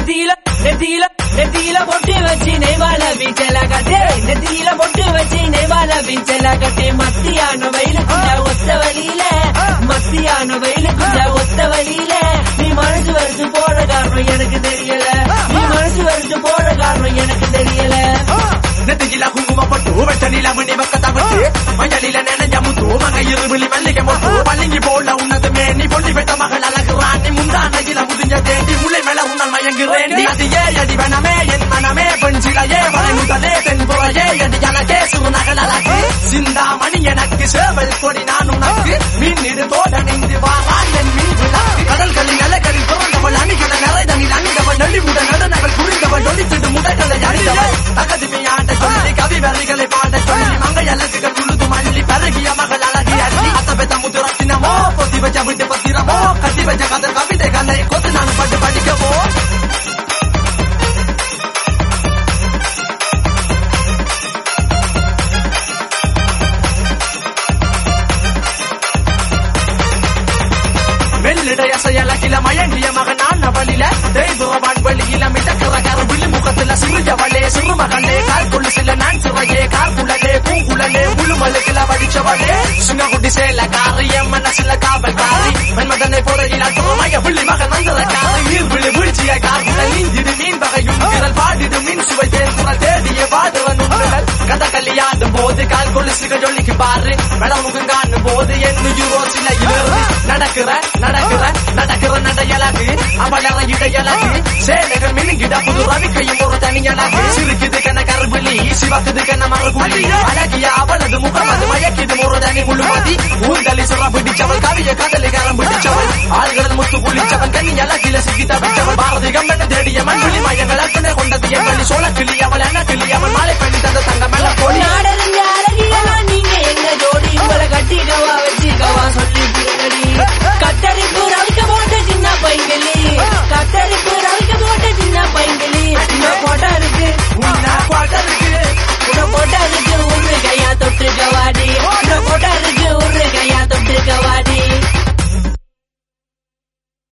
நெத்தியில நெத்தியில நெத்தியில பொட்டு வச்சு நெய்வால பீச்சல கட்டே நெத்தியில பொட்டு வச்சு நெய்வால பீச்சல கட்டே மத்தியான வெயிலுக்குள்ள ஒத்த வழியில மத்தியான வெயிலுக்குள்ள ஒத்த வழியில நீ மனசு வரைச்சு போட காரணம் எனக்கு தெரியல நீ மனசு வரைச்சு போட காரணம் எனக்கு தெரியல நெத்தியில குங்குமப்பட்டு வெட்ட நிலமணி பக்கத்தை விட்டு மஞ்சளில நெனைஞ்ச முத்து மங்க இருவிழி மல்லிகை மொட்டு பள்ளிங்கி போல உன்னது மேனி பொண்ணி பெற்ற மகள் அழகுறான் நீ முந்தானையில முதிஞ்ச தேடி முல்லை மேல உன்னல் மயங்குறேன் அது ஏ அடி வனமே என் மனமே பெண் சிலையே வரை முதலே தென் புறையே அடி எனக்கே சுருநகல் அழகு சிந்தாமணி எனக்கு சேவல் கொடி நான் உனக்கு மின்னிடு தோட நின்று வாரான் என் மின் விளக்கு கடல்களில் அலைகளில் பிறந்தவள் அணிகளை நிறைதனில் அணிந்தவள் நெளிவுட நடனங்கள் புரிந்தவள் ஒளித்திடு முடைகளை அணிந்தவள் தகதிமை ஆண்ட சொல்லி கவி வரிகளை பாட சொல்லி மங்கை அழகுகள் துழுது மல்லி பருகிய மகள் அழகி அள்ளி அத்த பெத்த முத்து ரத்தினமோ பொத்தி வச்ச விட்டு பத்திரமோ கட்டி வச்ச கதர் கவிதைகளை கொத்து நான் பட்டு படிக்கவோ மெல்லிடைய செயலகில மயங்கிய மகனான வழியில தெய்வவான் வெளியில மிதக்கிற கருவிழி முகத்துல சிறியவளே சிறு மகளே கால் கொள்ளு சில நான் சிறையே கால் குழலே பூங்குழலே முழுமலுக்குல வடிச்சவளே சுங்ககுட்டி சேல காரி என் மனசுல காவல் காரி மன்மதனை பொறையில் அட்டுமய புள்ளி மகன் வந்தத காரி நீர் விழி வீழ்ச்சிய கார்குழல் நீந்திடு மீன் வகையும் விரல் பாடிடு மீன் சுவை தேன் குரல் தேடிய பாடுவன் உண்மைகள் கதகளி ஆடும் போது கால் கொலுசுகள் ஜொல்லிக்கு பாரு மெளமுகம் காணும் போது என் யூரோ சில நடக்கிற நடக்கிற நடக்கிற நடையலகு அவளற இடையலகு சேலைகள் மினுங்கிட புது ரவிக்கையும் ஒரு தனியலகு சிரிக்குது கன கருவிழி சிவக்குது கன மறுபுலி அழகிய அவளது முகம் அது மயக்கிது ஒரு தனி முழுமதி ஊர்தலி சிற பிடிச்சவள் கவிய கடலி கரம் பிடிச்சவள் ஆள்கள் முத்து குளிச்சவன் கனி அழகில சிக்கி தவிச்சவள் பாரதி கம்பென தேடிய மண்வெளி மயங்கள் அத்தனை கொண்டது என் வழி சோழ கிளி அவள் என கிளி அவள் மாலை பண்ணி